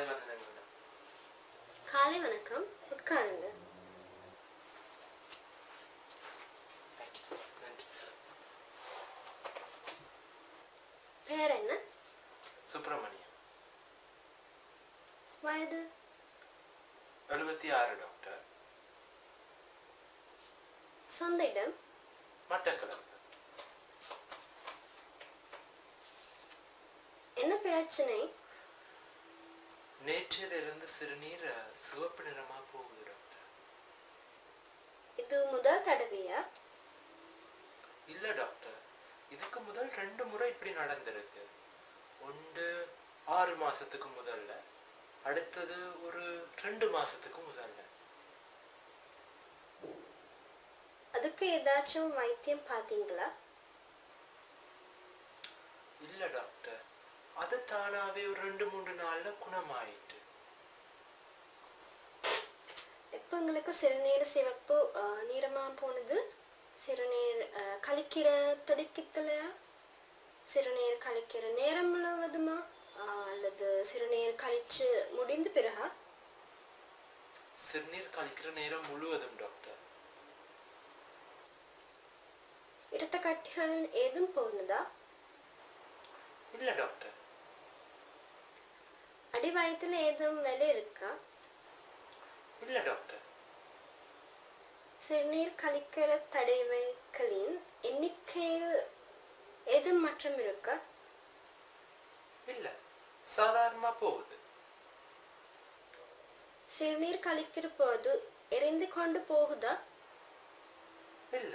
காலை வந்தனங்கள் காலை வணக்கம் உட்காருங்க தேங்க்யூ நன்றி பேர் என்ன சுப்பிரமணியம் வயது எழுபத்தி ஆறு டாக்டர் சொந்த இடம் மட்டக்களப்பு என்ன பிரச்சனை நேற்றிலிருந்து சிறுநீர் அஹ், சிவப்பு நிறமா போகுது டாக்டர் இது முதல் தடவையா இல்ல டாக்டர் இதுக்கு முதல் ரெண்டு முறை இப்படி நடந்திருக்கு ஒன்று ஆறு மாசத்துக்கு முதல்ல அடுத்தது ஒரு ரெண்டு மாசத்துக்கு முதல்ல அதுக்கு ஏதாச்சும் வைத்தியம் பார்த்தீங்களா இல்ல டாக்டர் அது தானாவே ஒரு ரெண்டு மூணு நாள்ல குணமாயிட்டு எப்போ உங்களுக்கு சிறுநீர் சிவப்பு ஆஹ், நிறமா போனது சிறுநீர் ஆஹ், கழிக்கிற துடிக்கத்துலையா சிறுநீர் கழிக்கிற நேரம் முழுவதுமா ஆஹ், அல்லது சிறுநீர் கழிச்சு முடிந்த பிறகா சிறுநீர் கழிக்கிற நேரம் முழுவதும் டாக்டர் இரத்த கட்டிகள் ஏதும் போனதா இல்ல டாக்டர் அடி வயிற்றுல ஏதும் வெளி இருக்கா இல்ல டாக்டர் சிறுநீர் கழிக்கிற தடவைகளின் எண்ணிக்கையில் ஏதும் மாற்றம் இருக்கா இல்ல சாதாரணமா போகுது சிறுநீர் கழிக்கிற போது எரிந்து கொண்டு போகுதா இல்ல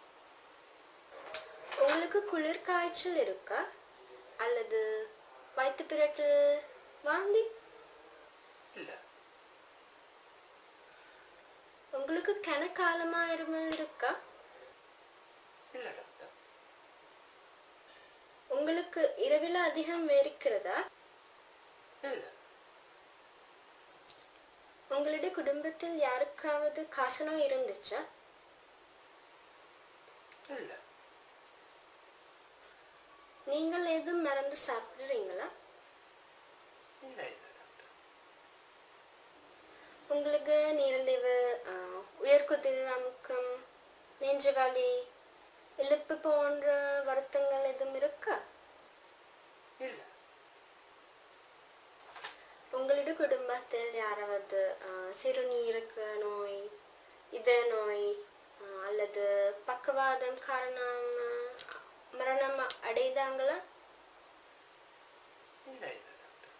உங்களுக்கு குளிர் காய்ச்சல் இருக்கா அல்லது வயிற்று பிரட்டு வாந்தி இல்ல உங்களுக்கு கனக்காலமா இருமல் இருக்கா இல்ல டாக்டர் உங்களுக்கு இரவில் அதிகம் வேர்க்கிறதா இல்ல உங்களுடைய குடும்பத்தில் யாருக்காவது காசநோய் இருந்துச்சா இல்ல நீங்கள் ஏதும் மறந்து சாப்பிடுறீங்களா இல்ல இல்ல டாக்டர் உங்களுக்கு நீரிழிவு ஆஹ், உயர்குதிரமுக்கம் நெஞ்சு வலி இழுப்பு போன்ற வருத்தங்கள் எதுவும் இருக்கா இல்ல உங்களுடைய குடும்பத்தில் யாராவது ஆஹ், சிறுநீரக நோய் இதய நோய் ஆஹ், அல்லது பக்கவாதம் காரணமா மரணம் அடைந்தாங்களா இல்ல இல்ல டாக்டர்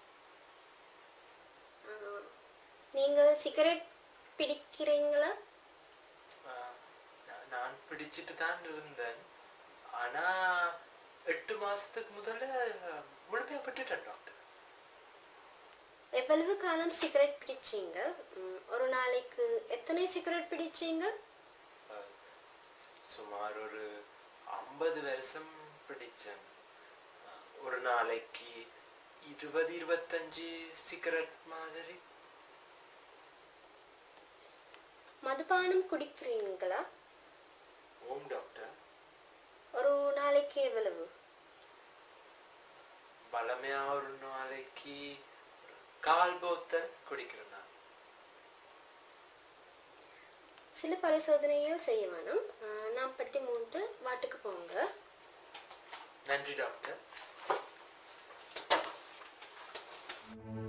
ஆஹ், நீங்கள் சிகரெட் பிடிக்கிறீங்களா ஆஹ், நா- நான் பிடிச்சிட்டு தான் இருந்தேன் ஆனா எட்டு மாசத்துக்கு முதல்ல அஹ், முழுமையா விட்டுட்டேன் டாக்டர் எவ்வளவு காலம் சிகரெட் பிடிச்சீங்க ம், ஒரு நாளைக்கு எத்தனை சிகரெட் பிடிச்சீங்க அஹ், சுமார் ஒரு ஐம்பது வருஷம் பிடிச்சேன் அஹ், ஒரு நாளைக்கு இருபது இருபத்தஞ்சு சிகரெட் மாதிரி மதுபானம் குடிக்கிறீங்களா ஓம் டாக்டர் ஒரு நாளைக்கு எவ்வளவு பலமையா ஒரு நாளைக்கு கால் போத்தல் குடிக்கிறேன் நான் சில பரிசோதனைகள் செய்ய வேணும் ஆஹ், நாம் படுத்தி மூன்று வாட்டுக்கு போங்க நன்றி டாக்டர்